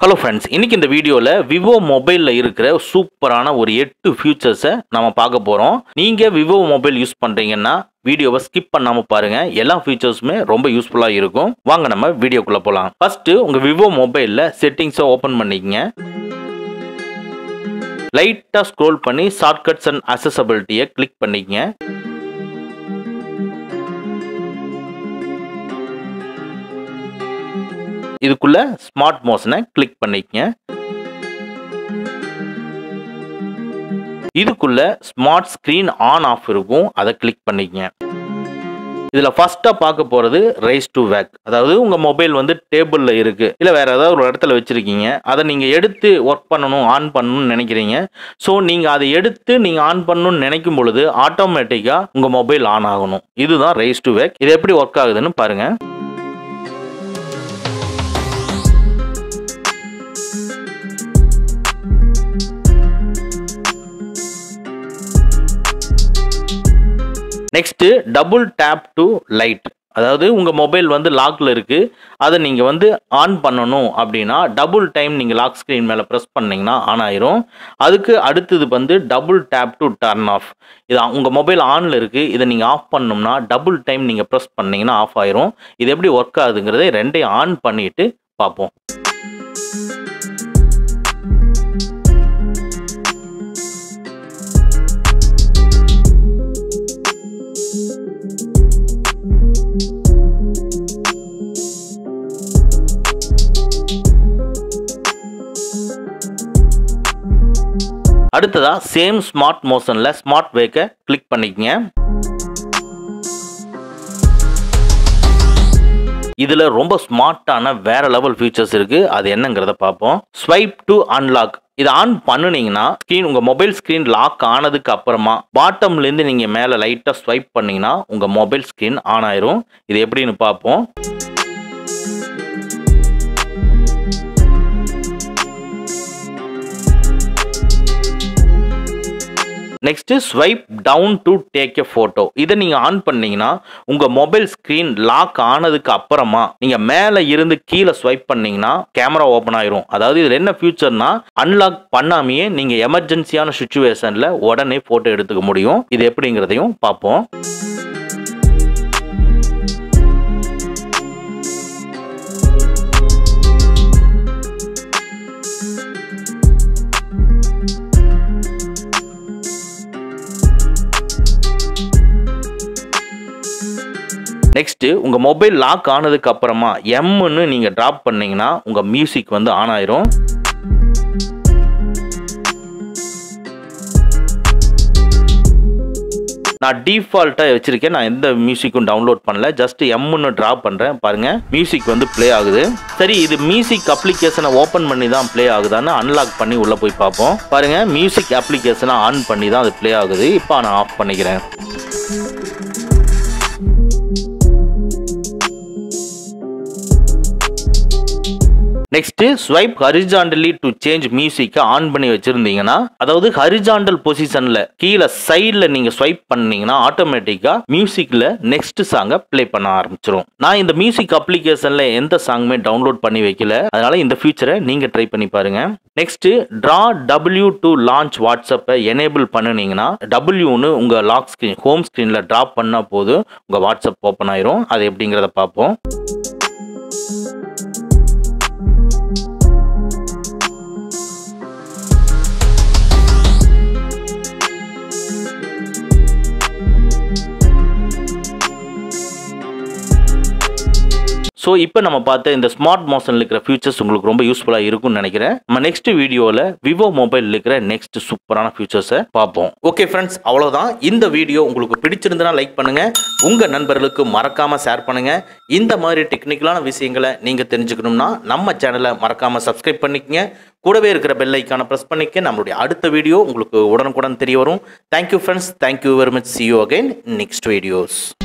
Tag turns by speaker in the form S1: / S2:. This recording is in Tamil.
S1: ஹலோ ஃப்ரெண்ட்ஸ் இன்னைக்கு இந்த வீடியோவில் விவோ மொபைலில் இருக்கிற சூப்பரான ஒரு எட்டு ஃபியூச்சர்ஸை நம்ம பார்க்க போகிறோம் நீங்கள் விவோ மொபைல் யூஸ் பண்ணுறீங்கன்னா வீடியோவை ஸ்கிப் பண்ணாமல் பாருங்கள் எல்லா ஃபீச்சர்ஸுமே ரொம்ப யூஸ்ஃபுல்லாக இருக்கும் வாங்க நம்ம வீடியோக்குள்ளே போகலாம் ஃபஸ்ட்டு உங்கள் விவோ மொபைலில் செட்டிங்ஸை ஓப்பன் பண்ணிக்கங்க லைட்டாக ஸ்க்ரோல் பண்ணி ஷார்ட்கட்ஸ் அண்ட் அசசபிலிட்டியை கிளிக் பண்ணிக்கங்க இதுக்குள்ள ஸ்மார்ட் மோஷனை கிளிக் பண்ணிக்கங்க இதுக்குள்ள ஸ்மார்ட் ஸ்கிரீன் ஆன் ஆஃப் இருக்கும் அதை கிளிக் பண்ணிக்கங்க இதுல ஃபர்ஸ்டா பார்க்க போறது ரைஸ் டு வேக் அதாவது உங்க மொபைல் வந்து டேபிள்ல இருக்கு இல்ல வேற ஏதாவது ஒரு இடத்துல வச்சிருக்கீங்க அதை நீங்க எடுத்து ஒர்க் பண்ணணும் ஆன் பண்ணணும்னு நினைக்கிறீங்க ஸோ நீங்க அதை எடுத்து நீங்க ஆன் பண்ணணும்னு நினைக்கும் பொழுது ஆட்டோமேட்டிக்கா உங்க மொபைல் ஆன் ஆகணும் இதுதான் ரைஸ் டு வேக் இது எப்படி ஒர்க் ஆகுதுன்னு பாருங்க next double tap to light அதாவது உங்கள் மொபைல் வந்து லாக்கில் இருக்குது அதை நீங்கள் வந்து ஆன் பண்ணணும் அப்படின்னா டபுள் டைம் நீங்கள் லாக் ஸ்க்ரீன் மேலே ப்ரெஸ் பண்ணிங்கன்னா ஆன் ஆயிரும் அதுக்கு அடுத்தது வந்து double tap to turn off இது உங்கள் மொபைல் ஆனில் இருக்குது இதை நீங்கள் ஆஃப் பண்ணணும்னா டபுள் டைம் நீங்கள் ப்ரெஸ் பண்ணிங்கன்னா ஆஃப் ஆயிரும் இது எப்படி ஒர்க் ஆகுதுங்கிறதை ரெண்டையும் ஆன் பண்ணிட்டு பார்ப்போம் அடுத்ததா சேம் ஸ்மார்ட் மோஷன்ல ஸ்மார்ட் வேக்கை கிளிக் பண்ணிக்கங்க இதுல ரொம்ப ஸ்மார்ட்டான வேற லெவல் ஃபீச்சர்ஸ் இருக்கு அது என்னங்கிறத பார்ப்போம் ஸ்வைப் டு அன்லாக் இதை ஆன் பண்ணுனீங்கன்னா ஸ்க்ரீன் உங்க மொபைல் ஸ்க்ரீன் லாக் ஆனதுக்கு அப்புறமா பாட்டம்ல இருந்து நீங்க மேல லைட்டா ஸ்வைப் பண்ணீங்கன்னா உங்க மொபைல் ஸ்க்ரீன் ஆன் ஆயிரும் இது எப்படின்னு பார்ப்போம் next swipe down to take a photo இதை நீங்கள் ஆன் பண்ணீங்கன்னா உங்கள் மொபைல் ஸ்க்ரீன் லாக் ஆனதுக்கு அப்புறமா நீங்கள் மேலே இருந்து கீழே ஸ்வைப் பண்ணீங்கன்னா கேமரா ஓப்பன் ஆயிரும் அதாவது இதில் என்ன ஃபியூச்சர்னா அன்லாக் பண்ணாமையே நீங்கள் எமர்ஜென்சியான சுச்சுவேஷனில் உடனே ஃபோட்டோ எடுத்துக்க முடியும் இது எப்படிங்கிறதையும் பார்ப்போம் நெக்ஸ்ட் உங்க மொபைல் லாக் ஆனதுக்கு அப்புறமா எம்னு நீங்க டிராப் பண்ணீங்கன்னா உங்க மியூசிக் வந்து ஆன் ஆயிரும் நான் டிஃபால்ட்டாக வச்சிருக்கேன் நான் எந்த மியூசிக்கும் டவுன்லோட் பண்ணல ஜஸ்ட் எம்னு ட்ராப் பண்ணுறேன் பாருங்க மியூசிக் வந்து ப்ளே ஆகுது சரி இது மியூசிக் அப்ளிகேஷனை ஓப்பன் பண்ணி தான் ப்ளே ஆகுதான்னு அன்லாக் பண்ணி உள்ளே போய் பார்ப்போம் பாருங்க மியூசிக் அப்ளிகேஷனை ஆன் பண்ணி தான் அது ப்ளே ஆகுது இப்போ நான் ஆஃப் பண்ணிக்கிறேன் next swipe horizontally to change மியூசிக்கை ஆன் பண்ணி வச்சிருந்தீங்கன்னா அதாவது ஹரிஜாண்டல் பொசிஷன்ல கீழே சைடில் நீங்க ஸ்வைப் பண்ணீங்கன்னா ஆட்டோமேட்டிக்கா மியூசிக்ல நெக்ஸ்ட் சாங்கை ப்ளே பண்ண ஆரம்பிச்சிரும் நான் இந்த மியூசிக் அப்ளிகேஷன்ல எந்த சாங்குமே டவுன்லோட் பண்ணி வைக்கல அதனால இந்த ஃபீச்சரை நீங்க ட்ரை பண்ணி பாருங்க next draw W to launch வாட்ஸ்அப்பை எனேபிள் பண்ணுனீங்கன்னா டபிள்யூன்னு உங்க லாக் ஸ்கிரீன் ஹோம் ஸ்கிரீன்ல ட்ராப் பண்ணா போதும் உங்க வாட்ஸ்அப் ஓப்பன் ஆயிரும் அது எப்படிங்கிறத பார்ப்போம் ஸோ இப்போ நம்ம பார்த்த இந்த ஸ்மார்ட் மோஷனில் இருக்கிற ஃபியூச்சர்ஸ் உங்களுக்கு ரொம்ப யூஸ்ஃபுல்லாக இருக்கும்னு நினைக்கிறேன் நம்ம நெக்ஸ்ட் வீடியோவில் விவோ மொபைல் இருக்கிற நெக்ஸ்ட் சூப்பரான ஃபியூச்சர்ஸை பார்ப்போம் ஓகே ஃப்ரெண்ட்ஸ் அவ்வளோதான் இந்த வீடியோ உங்களுக்கு பிடிச்சிருந்தனா லைக் பண்ணுங்க உங்கள் நண்பர்களுக்கு மறக்காம ஷேர் பண்ணுங்க இந்த மாதிரி டெக்னிக்கலான விஷயங்களை நீங்கள் தெரிஞ்சுக்கணும்னா நம்ம சேனலை மறக்காம சப்ஸ்கிரைப் பண்ணிக்கங்க கூடவே இருக்கிற பெல் ஐக்கானை ப்ரெஸ் பண்ணிக்க நம்மளுடைய அடுத்த வீடியோ உங்களுக்கு உடனுக்குடன் தெரிய வரும் thank you friends thank you very much see you again next videos